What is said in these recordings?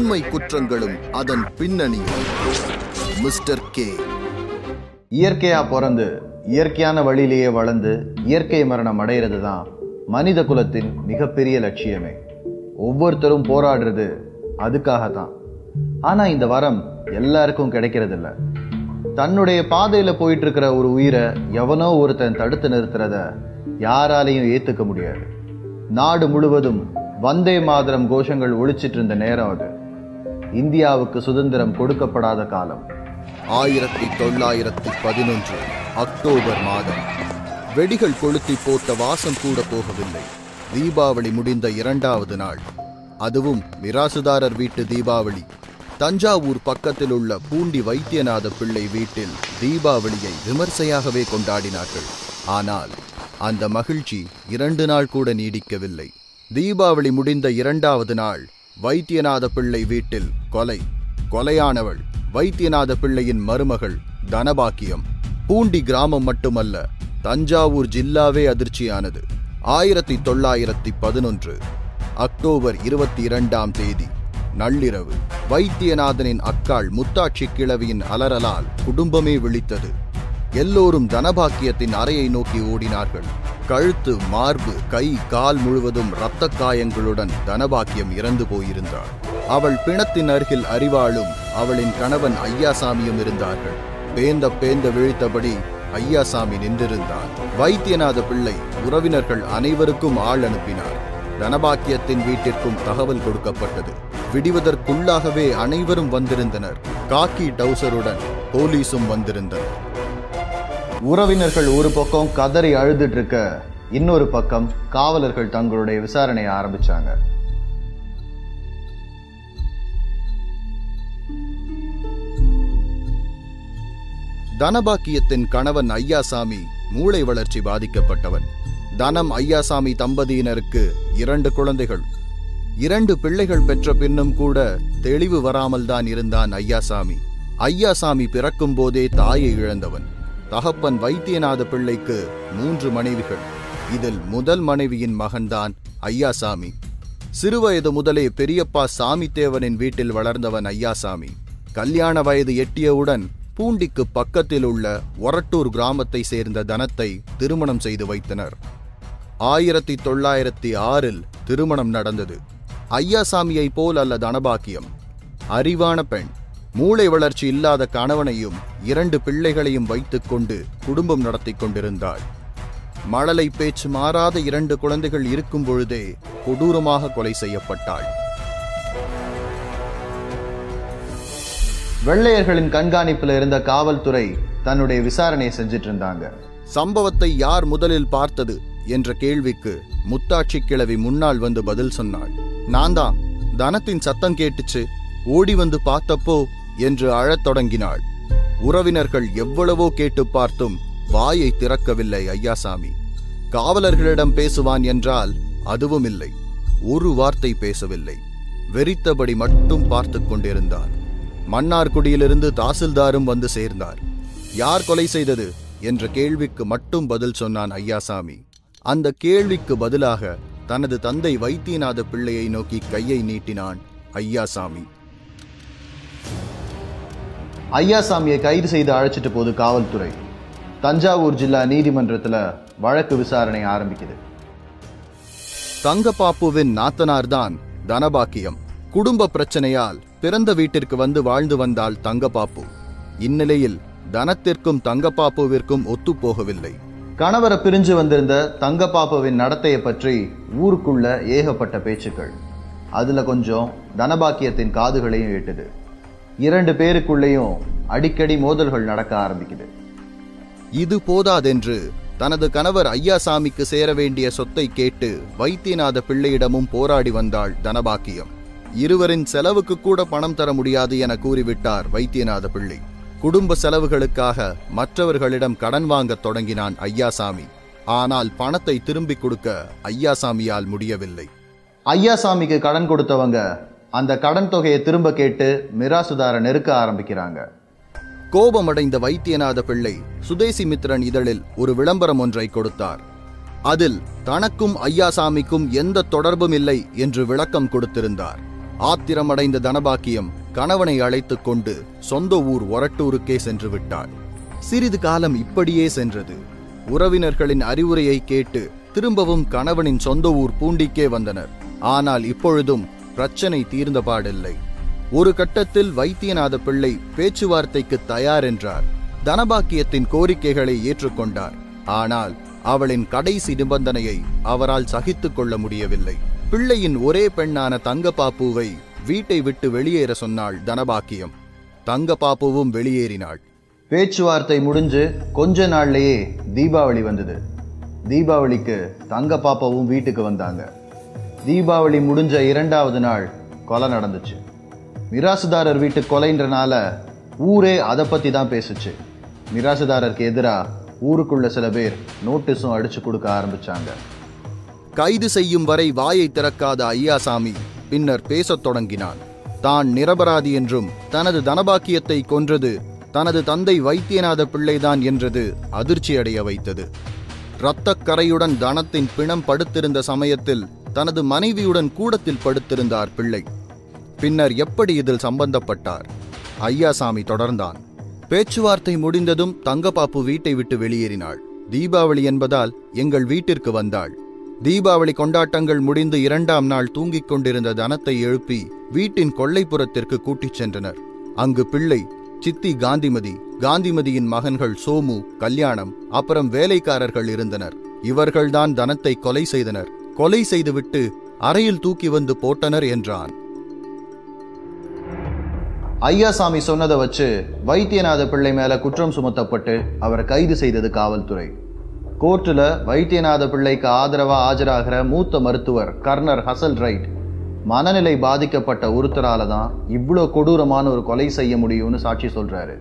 உண்மை குற்றங்களும் அதன் பின்னணியும் mister K இயற்கையா பிறந்து இயற்கையான வழியிலேயே வளர்ந்து இயற்கை மரணம் அடையிறது தான் மனித குலத்தின் மிகப்பெரிய லட்சியமே ஒவ்வொருத்தரும் போராடுறது அதுக்காக தான் ஆனா இந்த வரம் எல்லாருக்கும் கிடைக்கிறதில்ல தன்னுடைய பாதையில போயிட்டு இருக்கிற ஒரு உயிரை எவனோ ஒருத்தன் தடுத்து நிறுத்துறத யாராலையும் ஏத்துக்க முடியாது நாடு முழுவதும் வந்தே மாதரம் கோஷங்கள் ஒழிச்சிட்டு இருந்த நேரம் அது இந்தியாவுக்கு சுதந்திரம் கொடுக்கப்படாத காலம் ஆயிரத்தி தொள்ளாயிரத்தி பதினொன்று அக்டோபர் மாதம் வெடிகள் கொளுத்தி போட்ட வாசம் கூட போகவில்லை தீபாவளி முடிந்த இரண்டாவது நாள் அதுவும் மிராசுதாரர் வீட்டு தீபாவளி தஞ்சாவூர் பக்கத்தில் உள்ள பூண்டி வைத்தியநாத பிள்ளை வீட்டில் தீபாவளியை விமர்சையாகவே கொண்டாடினார்கள் ஆனால் அந்த மகிழ்ச்சி இரண்டு நாள் கூட நீடிக்கவில்லை தீபாவளி முடிந்த இரண்டாவது நாள் வைத்தியநாத பிள்ளை வீட்டில் கொலை கொலையானவள் வைத்தியநாத பிள்ளையின் மருமகள் தனபாக்கியம் பூண்டி கிராமம் மட்டுமல்ல தஞ்சாவூர் ஜில்லாவே அதிர்ச்சியானது ஆயிரத்தி தொள்ளாயிரத்தி பதினொன்று அக்டோபர் இருபத்தி இரண்டாம் தேதி நள்ளிரவு வைத்தியநாதனின் அக்காள் முத்தாட்சி கிழவியின் அலறலால் குடும்பமே விழித்தது எல்லோரும் தனபாக்கியத்தின் அறையை நோக்கி ஓடினார்கள் கழுத்து மார்பு கை கால் முழுவதும் இரத்தக் காயங்களுடன் தனபாக்கியம் இறந்து போயிருந்தாள் அவள் பிணத்தின் அருகில் அறிவாளும் அவளின் கணவன் ஐயாசாமியும் இருந்தார்கள் பேந்த பேந்த விழித்தபடி ஐயாசாமி நின்றிருந்தான் வைத்தியநாத பிள்ளை உறவினர்கள் அனைவருக்கும் ஆள் அனுப்பினார் தனபாக்கியத்தின் வீட்டிற்கும் தகவல் கொடுக்கப்பட்டது விடிவதற்குள்ளாகவே அனைவரும் வந்திருந்தனர் காக்கி டவுசருடன் போலீசும் வந்திருந்தனர் உறவினர்கள் ஒரு பக்கம் கதறி அழுதுட்டு இருக்க இன்னொரு பக்கம் காவலர்கள் தங்களுடைய விசாரணையை ஆரம்பிச்சாங்க தனபாக்கியத்தின் கணவன் ஐயாசாமி மூளை வளர்ச்சி பாதிக்கப்பட்டவன் தனம் ஐயாசாமி தம்பதியினருக்கு இரண்டு குழந்தைகள் இரண்டு பிள்ளைகள் பெற்ற பின்னும் கூட தெளிவு வராமல் தான் இருந்தான் ஐயாசாமி ஐயாசாமி பிறக்கும் போதே தாயை இழந்தவன் தகப்பன் வைத்தியநாத பிள்ளைக்கு மூன்று மனைவிகள் இதில் முதல் மனைவியின் மகன்தான் ஐயாசாமி சிறுவயது முதலே பெரியப்பா சாமித்தேவனின் வீட்டில் வளர்ந்தவன் ஐயாசாமி கல்யாண வயது எட்டியவுடன் பூண்டிக்கு பக்கத்தில் உள்ள ஒரட்டூர் கிராமத்தை சேர்ந்த தனத்தை திருமணம் செய்து வைத்தனர் ஆயிரத்தி தொள்ளாயிரத்தி ஆறில் திருமணம் நடந்தது ஐயாசாமியை போல் அல்ல தனபாக்கியம் அறிவான பெண் மூளை வளர்ச்சி இல்லாத கணவனையும் இரண்டு பிள்ளைகளையும் வைத்துக்கொண்டு குடும்பம் நடத்தி கொண்டிருந்தாள் மழலை பேச்சு மாறாத இரண்டு குழந்தைகள் இருக்கும் பொழுதே கொடூரமாக கொலை செய்யப்பட்டாள் வெள்ளையர்களின் கண்காணிப்புல இருந்த காவல்துறை தன்னுடைய விசாரணையை செஞ்சிட்டு இருந்தாங்க சம்பவத்தை யார் முதலில் பார்த்தது என்ற கேள்விக்கு முத்தாட்சி கிழவி முன்னால் வந்து பதில் சொன்னாள் நான் தான் தனத்தின் சத்தம் கேட்டுச்சு ஓடி வந்து பார்த்தப்போ என்று அழத் தொடங்கினாள் உறவினர்கள் எவ்வளவோ கேட்டு பார்த்தும் வாயை திறக்கவில்லை ஐயாசாமி காவலர்களிடம் பேசுவான் என்றால் அதுவும் இல்லை ஒரு வார்த்தை பேசவில்லை வெறித்தபடி மட்டும் பார்த்து கொண்டிருந்தான் மன்னார்குடியிலிருந்து தாசில்தாரும் வந்து சேர்ந்தார் யார் கொலை செய்தது என்ற கேள்விக்கு மட்டும் பதில் சொன்னான் ஐயாசாமி அந்த கேள்விக்கு பதிலாக தனது தந்தை வைத்தியநாத பிள்ளையை நோக்கி கையை நீட்டினான் ஐயாசாமி ஐயாசாமியை கைது செய்து அழைச்சிட்டு போது காவல்துறை தஞ்சாவூர் ஜில்லா நீதிமன்றத்துல வழக்கு விசாரணை ஆரம்பிக்குது தங்கப்பாப்புவின் நாத்தனார்தான் தனபாக்கியம் குடும்ப பிரச்சனையால் பிறந்த வீட்டிற்கு வந்து வாழ்ந்து வந்தாள் தங்கப்பாப்பு இந்நிலையில் தனத்திற்கும் தங்கப்பாப்புவிற்கும் ஒத்துப்போகவில்லை கணவரை பிரிஞ்சு வந்திருந்த தங்கப்பாப்பாவின் நடத்தையை பற்றி ஊருக்குள்ள ஏகப்பட்ட பேச்சுக்கள் அதுல கொஞ்சம் தனபாக்கியத்தின் காதுகளையும் எட்டுது இரண்டு பேருக்குள்ளேயும் அடிக்கடி மோதல்கள் நடக்க ஆரம்பிக்குது இது போதாதென்று தனது கணவர் ஐயாசாமிக்கு சேர வேண்டிய சொத்தை கேட்டு வைத்தியநாத பிள்ளையிடமும் போராடி வந்தாள் தனபாக்கியம் இருவரின் செலவுக்கு கூட பணம் தர முடியாது என கூறிவிட்டார் வைத்தியநாத பிள்ளை குடும்ப செலவுகளுக்காக மற்றவர்களிடம் கடன் வாங்கத் தொடங்கினான் ஐயாசாமி ஆனால் பணத்தை திரும்பிக் கொடுக்க ஐயாசாமியால் முடியவில்லை ஐயாசாமிக்கு கடன் கொடுத்தவங்க அந்த கடன் தொகையை திரும்ப கேட்டு மிராசுதார நெருக்க ஆரம்பிக்கிறாங்க கோபமடைந்த வைத்தியநாத பிள்ளை சுதேசி மித்திரன் இதழில் ஒரு விளம்பரம் ஒன்றை கொடுத்தார் அதில் தனக்கும் ஐயாசாமிக்கும் எந்த தொடர்பும் இல்லை என்று விளக்கம் கொடுத்திருந்தார் ஆத்திரமடைந்த தனபாக்கியம் கணவனை அழைத்துக் கொண்டு சொந்த ஊர் ஒரட்டூருக்கே சென்று விட்டாள் சிறிது காலம் இப்படியே சென்றது உறவினர்களின் அறிவுரையை கேட்டு திரும்பவும் கணவனின் சொந்த ஊர் பூண்டிக்கே வந்தனர் ஆனால் இப்பொழுதும் பிரச்சனை தீர்ந்தபாடில்லை ஒரு கட்டத்தில் வைத்தியநாத பிள்ளை பேச்சுவார்த்தைக்கு தயார் என்றார் தனபாக்கியத்தின் கோரிக்கைகளை ஏற்றுக்கொண்டார் ஆனால் அவளின் கடைசி நிபந்தனையை அவரால் சகித்துக் கொள்ள முடியவில்லை பிள்ளையின் ஒரே பெண்ணான தங்கப்பாப்புவை வீட்டை விட்டு வெளியேற சொன்னாள் தனபாக்கியம் தங்கப்பாப்புவும் வெளியேறினாள் பேச்சுவார்த்தை முடிஞ்சு கொஞ்ச நாள்லயே தீபாவளி வந்தது தீபாவளிக்கு தங்க பாப்பாவும் வீட்டுக்கு வந்தாங்க தீபாவளி முடிஞ்ச இரண்டாவது நாள் கொலை நடந்துச்சு மிராசுதாரர் வீட்டு கொலைன்றனால ஊரே அதை பத்தி தான் பேசுச்சு மிராசுதாரருக்கு எதிரா ஊருக்குள்ள சில பேர் நோட்டீஸும் அடிச்சு கொடுக்க ஆரம்பிச்சாங்க கைது செய்யும் வரை வாயை திறக்காத ஐயாசாமி பின்னர் பேசத் தொடங்கினான் தான் நிரபராதி என்றும் தனது தனபாக்கியத்தை கொன்றது தனது தந்தை வைத்தியநாத பிள்ளைதான் என்றது அதிர்ச்சியடைய வைத்தது இரத்தக் கரையுடன் தனத்தின் பிணம் படுத்திருந்த சமயத்தில் தனது மனைவியுடன் கூடத்தில் படுத்திருந்தார் பிள்ளை பின்னர் எப்படி இதில் சம்பந்தப்பட்டார் ஐயாசாமி தொடர்ந்தான் பேச்சுவார்த்தை முடிந்ததும் தங்கப்பாப்பு வீட்டை விட்டு வெளியேறினாள் தீபாவளி என்பதால் எங்கள் வீட்டிற்கு வந்தாள் தீபாவளி கொண்டாட்டங்கள் முடிந்து இரண்டாம் நாள் தூங்கிக் கொண்டிருந்த தனத்தை எழுப்பி வீட்டின் கொல்லைப்புறத்திற்கு கூட்டிச் சென்றனர் அங்கு பிள்ளை சித்தி காந்திமதி காந்திமதியின் மகன்கள் சோமு கல்யாணம் அப்புறம் வேலைக்காரர்கள் இருந்தனர் இவர்கள்தான் தனத்தை கொலை செய்தனர் கொலை செய்துவிட்டு அறையில் தூக்கி வந்து போட்டனர் என்றான் ஐயாசாமி சொன்னதை வச்சு வைத்தியநாத பிள்ளை மேல குற்றம் சுமத்தப்பட்டு அவரை கைது செய்தது காவல்துறை கோர்ட்டுல வைத்தியநாத பிள்ளைக்கு ஆதரவா ஆஜராகிற மூத்த மருத்துவர் கர்னர் ஹசல் ரைட் மனநிலை பாதிக்கப்பட்ட ஒருத்தரால தான் இவ்வளோ கொடூரமான ஒரு கொலை செய்ய முடியும்னு சாட்சி சொல்றாரு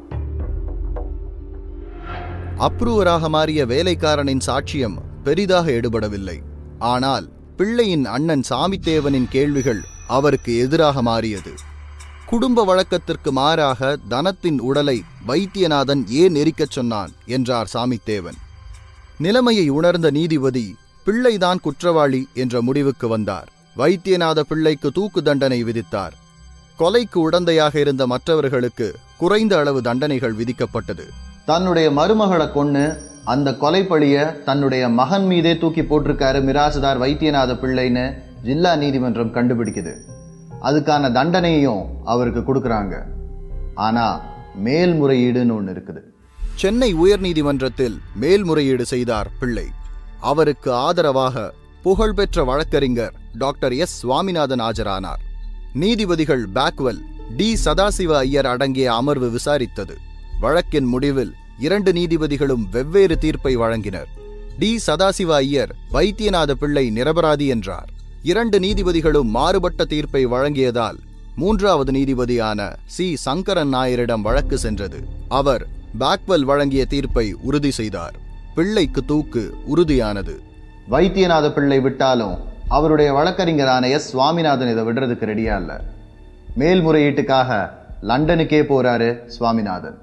அப்ரூவராக மாறிய வேலைக்காரனின் சாட்சியம் பெரிதாக எடுபடவில்லை ஆனால் பிள்ளையின் அண்ணன் சாமித்தேவனின் கேள்விகள் அவருக்கு எதிராக மாறியது குடும்ப வழக்கத்திற்கு மாறாக தனத்தின் உடலை வைத்தியநாதன் ஏன் எரிக்கச் சொன்னான் என்றார் சாமித்தேவன் நிலைமையை உணர்ந்த நீதிபதி பிள்ளைதான் குற்றவாளி என்ற முடிவுக்கு வந்தார் வைத்தியநாத பிள்ளைக்கு தூக்கு தண்டனை விதித்தார் கொலைக்கு உடந்தையாக இருந்த மற்றவர்களுக்கு குறைந்த அளவு தண்டனைகள் விதிக்கப்பட்டது தன்னுடைய மருமகளை கொன்னு அந்த கொலைப்பழிய தன்னுடைய மகன் மீதே தூக்கி போட்டிருக்காரு மிராசுதார் வைத்தியநாத பிள்ளைன்னு ஜில்லா நீதிமன்றம் கண்டுபிடிக்குது அதுக்கான தண்டனையும் அவருக்கு கொடுக்குறாங்க ஆனா மேல்முறையீடுன்னு ஒன்று இருக்குது சென்னை உயர்நீதிமன்றத்தில் மேல்முறையீடு செய்தார் பிள்ளை அவருக்கு ஆதரவாக புகழ்பெற்ற வழக்கறிஞர் டாக்டர் எஸ் சுவாமிநாதன் ஆஜரானார் நீதிபதிகள் பேக்வெல் டி சதாசிவ ஐயர் அடங்கிய அமர்வு விசாரித்தது வழக்கின் முடிவில் இரண்டு நீதிபதிகளும் வெவ்வேறு தீர்ப்பை வழங்கினர் டி சதாசிவ ஐயர் வைத்தியநாத பிள்ளை நிரபராதி என்றார் இரண்டு நீதிபதிகளும் மாறுபட்ட தீர்ப்பை வழங்கியதால் மூன்றாவது நீதிபதியான சி சங்கரன் நாயரிடம் வழக்கு சென்றது அவர் பேக்வெல் வழங்கிய தீர்ப்பை உறுதி செய்தார் பிள்ளைக்கு தூக்கு உறுதியானது வைத்தியநாத பிள்ளை விட்டாலும் அவருடைய வழக்கறிஞரான எஸ் சுவாமிநாதன் இதை விடுறதுக்கு ரெடியா இல்ல மேல்முறையீட்டுக்காக லண்டனுக்கே போறாரு சுவாமிநாதன்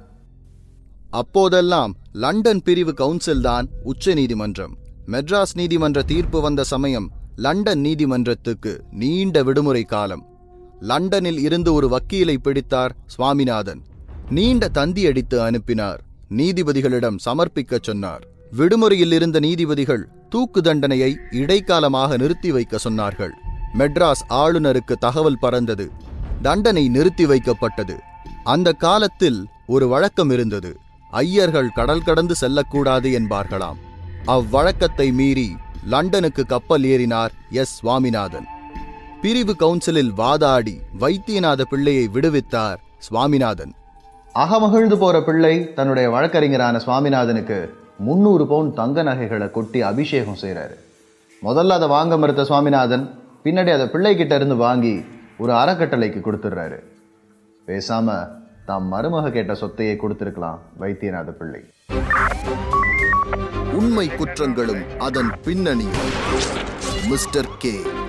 அப்போதெல்லாம் லண்டன் பிரிவு கவுன்சில்தான் உச்ச நீதிமன்றம் மெட்ராஸ் நீதிமன்ற தீர்ப்பு வந்த சமயம் லண்டன் நீதிமன்றத்துக்கு நீண்ட விடுமுறை காலம் லண்டனில் இருந்து ஒரு வக்கீலை பிடித்தார் சுவாமிநாதன் நீண்ட தந்தி அடித்து அனுப்பினார் நீதிபதிகளிடம் சமர்ப்பிக்கச் சொன்னார் விடுமுறையில் இருந்த நீதிபதிகள் தூக்கு தண்டனையை இடைக்காலமாக நிறுத்தி வைக்க சொன்னார்கள் மெட்ராஸ் ஆளுநருக்கு தகவல் பறந்தது தண்டனை நிறுத்தி வைக்கப்பட்டது அந்த காலத்தில் ஒரு வழக்கம் இருந்தது ஐயர்கள் கடல் கடந்து செல்லக்கூடாது என்பார்களாம் அவ்வழக்கத்தை மீறி லண்டனுக்கு கப்பல் ஏறினார் எஸ் சுவாமிநாதன் பிரிவு கவுன்சிலில் வாதாடி வைத்தியநாத பிள்ளையை விடுவித்தார் சுவாமிநாதன் அகமகிழ்ந்து போற பிள்ளை தன்னுடைய வழக்கறிஞரான சுவாமிநாதனுக்கு முன்னூறு பவுன் தங்க நகைகளை கொட்டி அபிஷேகம் செய்றாரு முதல்ல அதை வாங்க மறுத்த சுவாமிநாதன் பின்னாடி அதை பிள்ளைகிட்ட இருந்து வாங்கி ஒரு அறக்கட்டளைக்கு கொடுத்துடுறாரு பேசாம தாம் மருமக கேட்ட சொத்தையே கொடுத்திருக்கலாம் வைத்தியநாத பிள்ளை உண்மை குற்றங்களும் அதன் பின்னணியும் மிஸ்டர் கே